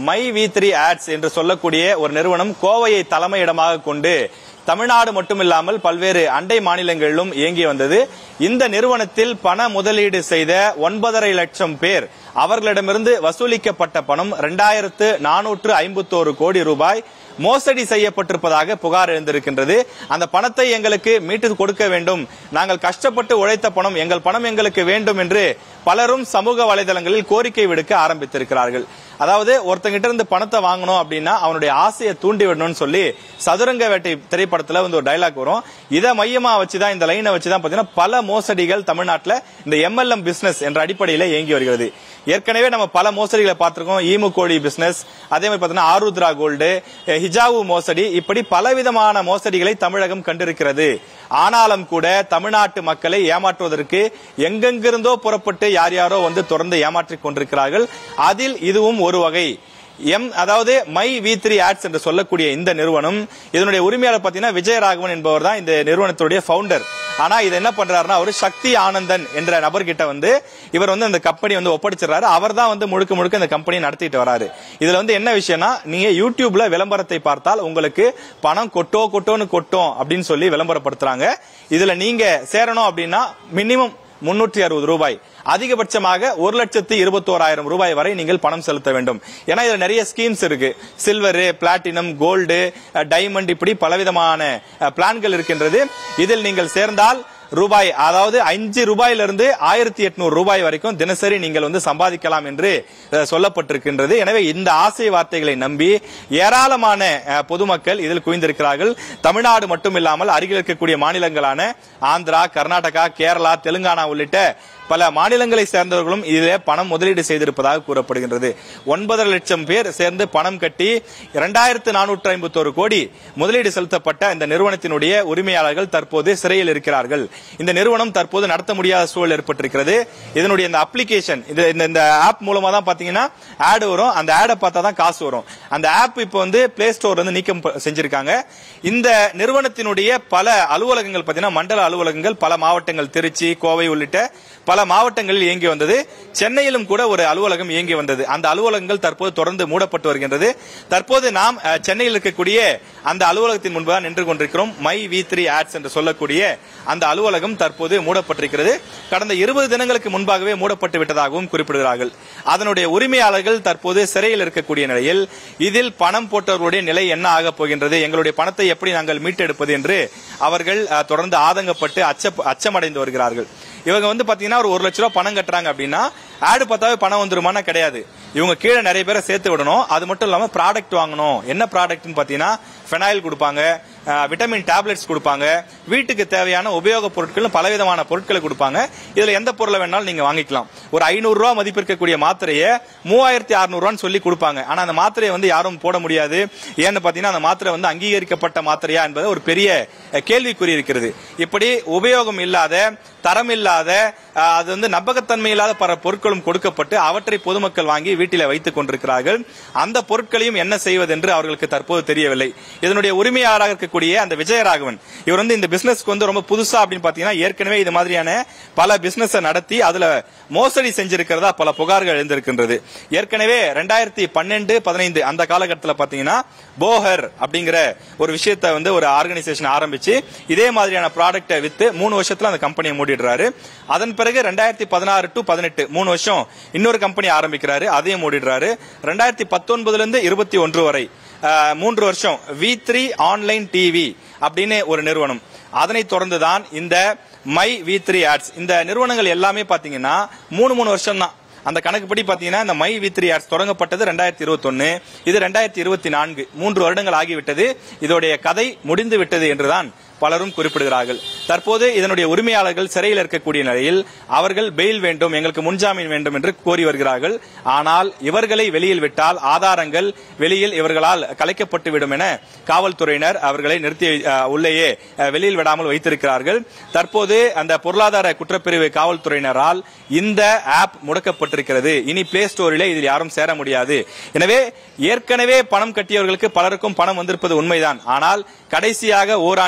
my we three ads என்று சொல்லக்கூடிய ஒரு நிறுவனம் கோவையை தலைமையிடமாக கொண்டு தமிழ்நாடு மட்டுமில்லாமல் பல்வேறு அண்டை மாநிலங்களிலும் இயங்கி வந்தது இந்த நிறுவனத்தில் பண முதலீடு செய்த ஒன்பதரை லட்சம் பேர் அவர்களிடமிருந்து வசூலிக்கப்பட்ட பணம் இரண்டாயிரத்து நானூற்று ஐம்பத்தோரு கோடி ரூபாய் மோசடி செய்யப்பட்டிருப்பதாக புகார் எழுந்திருக்கின்றது அந்த பணத்தை எங்களுக்கு மீட்டு கொடுக்க வேண்டும் நாங்கள் கஷ்டப்பட்டு உழைத்த பணம் எங்கள் பணம் எங்களுக்கு வேண்டும் என்று பலரும் சமூக வலைதளங்களில் கோரிக்கை விடுக்க ஆரம்பித்திருக்கிறார்கள் அதாவது ஒருத்தங்கிட்ட இருந்து பணத்தை வாங்கணும் அப்படின்னா அவனுடைய ஆசையை தூண்டி விடணும்னு சொல்லி சதுரங்க வேட்டை திரைப்படத்துல வந்து ஒரு டைலாக் வரும் இதை மையமா வச்சுதான் இந்த லைனை வச்சுதான் பாத்தீங்கன்னா பல மோசடிகள் தமிழ்நாட்டுல இந்த எம்எல்எம் பிசினஸ் என்ற அடிப்படையில இயங்கி வருகிறது ஏற்கனவே நம்ம பல மோசடிகளை பார்த்திருக்கோம் ஈமு கோழி பிசினஸ் அதே மாதிரி பாத்தீங்கன்னா ஆருத்ரா கோல்டு ஹிஜாவு மோசடி இப்படி பலவிதமான மோசடிகளை தமிழகம் கண்டிருக்கிறது ஆனாலும் கூட தமிழ்நாட்டு மக்களை ஏமாற்றுவதற்கு எங்கெங்கிருந்தோ புறப்பட்டு யார் யாரோ வந்து தொடர்ந்து ஏமாற்றிக் கொண்டிருக்கிறார்கள் அதில் இதுவும் ஒரு வகை எம் அதாவது மை வி த்ரீ ஆட்ஸ் என்று சொல்லக்கூடிய இந்த நிறுவனம் இதனுடைய உரிமையாளர் பாத்தீங்கன்னா விஜயராகவன் என்பவர் தான் இந்த நிறுவனத்துடைய ஃபவுண்டர் ஆனா இது என்ன பண்றாருன்னா ஒரு சக்தி ஆனந்தன் என்ற நபர்கிட்ட வந்து இவர் வந்து இந்த கம்பெனி வந்து ஒப்படைச்சிடறாரு அவர் தான் வந்து முழுக்க முழுக்க இந்த கம்பெனியை நடத்திட்டு வராரு இதுல வந்து என்ன விஷயம்னா நீங்க யூடியூப்ல விளம்பரத்தை பார்த்தால் உங்களுக்கு பணம் கொட்டோ கொட்டோன்னு கொட்டும் அப்படின்னு சொல்லி விளம்பரப்படுத்துறாங்க இதுல நீங்க சேரணும் அப்படின்னா மினிமம் முன்னூற்றி அறுபது ரூபாய் அதிகபட்சமாக ஒரு லட்சத்தி இருபத்தோராயிரம் ரூபாய் வரை நீங்கள் பணம் செலுத்த வேண்டும் ஏன்னா இதுல நிறைய ஸ்கீம்ஸ் இருக்கு சில்வர் பிளாட்டினம் கோல்டு டைமண்ட் இப்படி பலவிதமான அஹ், பிளான்கள் இருக்கின்றது இதில் நீங்கள் சேர்ந்தால் ரூபாய் அதாவது அஞ்சு ரூபாயிலிருந்து ஆயிரத்தி எட்நூறு ரூபாய் வரைக்கும் தினசரி நீங்கள் வந்து சம்பாதிக்கலாம் என்று அஹ், சொல்லப்பட்டிருக்கின்றது எனவே இந்த ஆசை வார்த்தைகளை நம்பி ஏராளமான அஹ், பொதுமக்கள் இதில் குவிந்திருக்கிறார்கள் தமிழ்நாடு மட்டுமில்லாமல் அருகில் இருக்கக்கூடிய மாநிலங்களான ஆந்திரா கர்நாடகா கேரளா தெலுங்கானா உள்ளிட்ட பல மாநிலங்களை சேர்ந்தவர்களும் இதில் பணம் முதலீடு செய்திருப்பதாக கூறப்படுகின்றது ஒன்பதரை லட்சம் பேர் சேர்ந்து பணம் கட்டி இரண்டாயிரத்து நானூற்று ஐம்பத்தோரு கோடி முதலீடு செலுத்தப்பட்ட இந்த நிறுவனத்தினுடைய உரிமையாளர்கள் தற்போது சிறையில் இருக்கிறார்கள் இந்த நிறுவனம் தற்போது நடத்த முடியாத சூழல் ஏற்பட்டிருக்கிறது இதனுடைய இந்த அப்ளிகேஷன் இது இந்த- இந்த ஆப் மூலமா தான் பாத்தீங்கன்னா ஆட் வரும் அந்த ஆடை பார்த்தா தான் காசு வரும் அந்த ஆப் இப்போ வந்து பிளே ஸ்டோர் வந்து நீக்கம் ப- செஞ்சிருக்காங்க இந்த நிறுவனத்தினுடைய பல அலுவலகங்கள் பாத்தீங்கன்னா மண்டல அலுவலகங்கள் பல மாவட்டங்கள் திருச்சி கோவை உள்ளிட்ட பல மாவட்டங்களில் இயங்கி வந்தது சென்னையிலும் கூட ஒரு அலுவலகம் இயங்கி வந்தது அந்த அலுவலகங்கள் தற்போது தொடர்ந்து மூடப்பட்டு வருகின்றது தற்போது நாம் அஹ், சென்னையில் இருக்கக்கூடிய அந்த அலுவலகத்தின் முன்பு தான் நின்று கொண்டிருக்கிறோம் மை வி த்ரீ ஆட்ஸ் என்று சொல்லக்கூடிய அந்த அலுவலகம் தற்போது மூடப்பட்டிருக்கிறது கடந்த இருபது தினங்களுக்கு முன்பாகவே மூடப்பட்டு விட்டதாகவும் குறிப்பிடுகிறார்கள் அதனுடைய உரிமையாளர்கள் தற்போது சிறையில் இருக்கக்கூடிய நிலையில் இதில் பணம் போட்டவர்களுடைய நிலை என்ன ஆகப் போகின்றது எங்களுடைய பணத்தை எப்படி நாங்கள் மீட்டெடுப்பது என்று அவர்கள் அஹ், தொடர்ந்து ஆதங்கப்பட்டு அச்ச அச்சமடைந்து வருகிறார்கள் இவங்க வந்து பாத்தீங்கன்னா ஒரு ஒரு லட்ச ரூபாய் பணம் கட்டுறாங்க அப்படின்னா ஆடு பார்த்தாவே பணம் வந்துருமானா கிடையாது இவங்க கீழே நிறைய பேரை சேர்த்து விடணும் அது மட்டும் இல்லாம ப்ராடக்ட் வாங்கணும் என்ன ப்ராடக்ட்னு பாத்தீங்கன்னா ஃபெனாயில் கொடுப்பாங்க அஹ், விட்டமின் டேப்லெட்ஸ் கொடுப்பாங்க வீட்டுக்கு தேவையான உபயோகப் பொருட்கள் பலவிதமான பொருட்களை கொடுப்பாங்க இதுல எந்த பொருளை வேணாலும் நீங்க வாங்கிக்கலாம் ஒரு ஐநூறு ரூபா மதிப்பிருக்கக்கூடிய மாத்திரையை மூவாயிரத்தி அறுநூறுவான்னு சொல்லி கொடுப்பாங்க ஆனா அந்த மாத்திரையை வந்து யாரும் போட முடியாது ஏன்னு பாத்தீங்கன்னா அந்த மாத்திரை வந்து அங்கீகரிக்கப்பட்ட மாத்திரையா என்பது ஒரு பெரிய அஹ், கேள்விக்குறி இருக்கிறது இப்படி உபயோகம் இல்லாத தரம் இல்லாத அஹ், அது வந்து நம்பகத்தன்மை இல்லாத பல பொருட்களும் கொடுக்கப்பட்டு அவற்றை பொதுமக்கள் வாங்கி வீட்டில வைத்துக் கொண்டிருக்கிறார்கள் அந்த பொருட்களையும் என்ன செய்வதென்று அவர்களுக்கு தற்போது தெரியவில்லை இதனுடைய உரிமையாளராக இருக்கக்கூடிய அந்த விஜயராகவன் இவர் வந்து இந்த பிசினஸ்க்கு வந்து ரொம்ப புதுசா அப்படின்னு பாத்தீங்கன்னா ஏற்கனவே இது மாதிரியான பல பிசினஸ் நடத்தி அதுல மோசடி செஞ்சிருக்கிறதா பல புகார்கள் எழுந்திருக்கின்றது ஏற்கனவே ரெண்டாயிரத்தி பன்னெண்டு பதினைந்து அந்த காலகட்டத்தில் பாத்தீங்கன்னா போஹர் அப்படிங்கிற ஒரு விஷயத்தை வந்து ஒரு ஆர்கனைசேஷன் ஆரம்பிச்சு இதே மாதிரியான ப்ராடக்ட்டை வித்து மூணு வருஷத்துல அந்த கம்பெனியை மூடிடுறாரு அதன் பிறகு ரெண்டாயிரத்தி பதினாறு டு பதினெட்டு மூணு வருஷம் இன்னொரு கம்பெனி ஆரம்பிக்கிறாரு அதையும் மூடிடுறாரு ரெண்டாயிரத்தி பத்தொன்பதுல இருந்து இருபத்தி ஒன்று வரை அஹ், மூன்று வருஷம் வி த்ரீ ஆன்லைன் டிவி அப்படின்னு ஒரு நிறுவனம் அதனைத் தொடர்ந்துதான் இந்த மை வி த்ரீ ஆட்ஸ் இந்த நிறுவனங்கள் எல்லாமே பாத்தீங்கன்னா மூணு மூணு வருஷம் தான் அந்த கணக்குப்படி பாத்தீங்கன்னா இந்த மை வி த்ரீ ஆட்ஸ் தொடங்கப்பட்டது ரெண்டாயிரத்தி இருபத்தி இது ரெண்டாயிரத்தி இருபத்தி நான்கு மூன்று வருடங்கள் ஆகிவிட்டது இதோடைய கதை முடிந்து விட்டது என்றுதான் பலரும் குறிப்பிடுகிறார்கள் தற்போது இதனுடைய உரிமையாளர்கள் சிறையில் இருக்கக்கூடிய நிலையில் அவர்கள் பெயில் வேண்டும் எங்களுக்கு முன்ஜாமீன் வேண்டும் என்று கோரி வருகிறார்கள் ஆனால் இவர்களை வெளியில் விட்டால் ஆதாரங்கள் வெளியில் இவர்களால் கலைக்கப்பட்டு விடும் என காவல்துறையினர் அவர்களை நிறுத்தி அஹ், உள்ளேயே அஹ், வெளியில் விடாமல் வைத்திருக்கிறார்கள் தற்போது அந்த பொருளாதார குற்றப்பிரிவு காவல்துறையினரால் இந்த ஆப் முடக்கப்பட்டிருக்கிறது இனி பிளே ஸ்டோரிலே இதில் யாரும் சேர முடியாது எனவே ஏற்கனவே பணம் கட்டியவர்களுக்கு பலருக்கும் பணம் வந்திருப்பது உண்மைதான் ஆனால் கடைசியாக ஓராண்டுக்குள்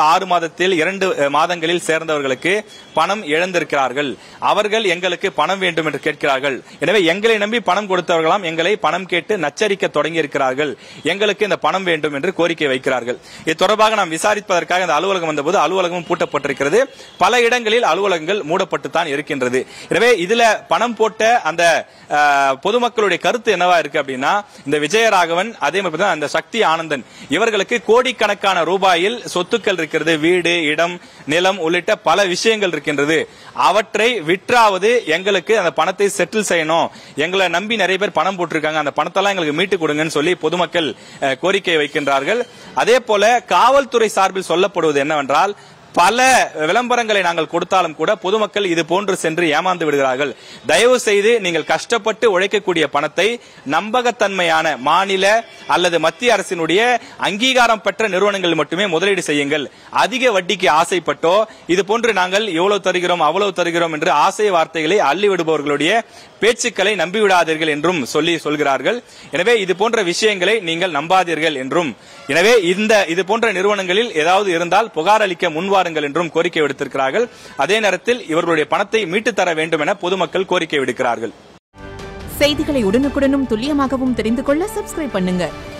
ஆறு மாதத்தில் இரண்டு அஹ், மாதங்களில் சேர்ந்தவர்களுக்கு பணம் இழந்திருக்கிறார்கள் அவர்கள் எங்களுக்கு பணம் வேண்டும் என்று கேட்கிறார்கள் எனவே எங்களை நம்பி பணம் கொடுத்தவர்களாம் எங்களை பணம் கேட்டு நச்சரிக்க தொடங்கி இருக்கிறார்கள் எங்களுக்கு இந்த பணம் வேண்டும் என்று கோரிக்கை வைக்கிறார்கள் இது தொடர்பாக நாம் விசாரிப்பதற்காக இந்த அலுவலகம் வந்தபோது அலுவலகமும் பூட்டப்பட்டிருக்கிறது பல இடங்களில் அலுவலகங்கள் மூடப்பட்டு தான் இருக்கின்றது எனவே இதுல பணம் போட்ட அந்த அஹ், பொதுமக்களுடைய கருத்து என்னவா இருக்கு அப்படின்னா இந்த விஜயராகவன் அதே மாதிரி தான் அந்த சக்தி ஆனந்தன் இவர்களுக்கு கோடிக்கணக்கான ரூபாயில் சொத்துக்கள் இருக்கிறது வீடு இடம் நிலம் உள்ளிட்ட பல விஷயங்கள் இருக்கின்றது அவற்றை விற்றாவது எங்களுக்கு அந்த பணத்தை செட்டில் செய்யணும் எங்களை நம்பி நிறைய பேர் பணம் போட்டிருக்காங்க அந்த பணத்தெல்லாம் எங்களுக்கு மீட்டு கொடுங்கன்னு சொல்லி பொதுமக்கள் அஹ், கோரிக்கை வைக்கின்றார்கள் அதே போல காவல்துறை சார்பில் சொல்லப்படுவது என்னவென்றால் பல விளம்பரங்களை நாங்கள் கொடுத்தாலும் கூட பொதுமக்கள் இது போன்று சென்று ஏமாந்து விடுகிறார்கள் தயவு செய்து நீங்கள் கஷ்டப்பட்டு உழைக்கக்கூடிய பணத்தை நம்பகத்தன்மையான மாநில அல்லது மத்திய அரசினுடைய அங்கீகாரம் பெற்ற நிறுவனங்கள் மட்டுமே முதலீடு செய்யுங்கள் அதிக வட்டிக்கு ஆசைப்பட்டோ இது போன்று நாங்கள் எவ்வளவு தருகிறோம் அவ்வளவு தருகிறோம் என்று ஆசை வார்த்தைகளை அள்ளி விடுபவர்களுடைய பேச்சுக்களை நம்பிவிடாதீர்கள் என்றும் சொல்லி சொல்கிறார்கள் எனவே இது போன்ற விஷயங்களை நீங்கள் நம்பாதீர்கள் என்றும் எனவே இந்த இது போன்ற நிறுவனங்களில் ஏதாவது இருந்தால் புகார் அளிக்க முன்வாருங்கள் என்றும் கோரிக்கை விடுத்திருக்கிறார்கள் அதே நேரத்தில் இவர்களுடைய பணத்தை மீட்டுத் தர வேண்டும் என பொதுமக்கள் கோரிக்கை விடுக்கிறார்கள் செய்திகளை உடனுக்குடனும் துல்லியமாகவும் தெரிந்து கொள்ள சப்ஸ்கிரைப் பண்ணுங்க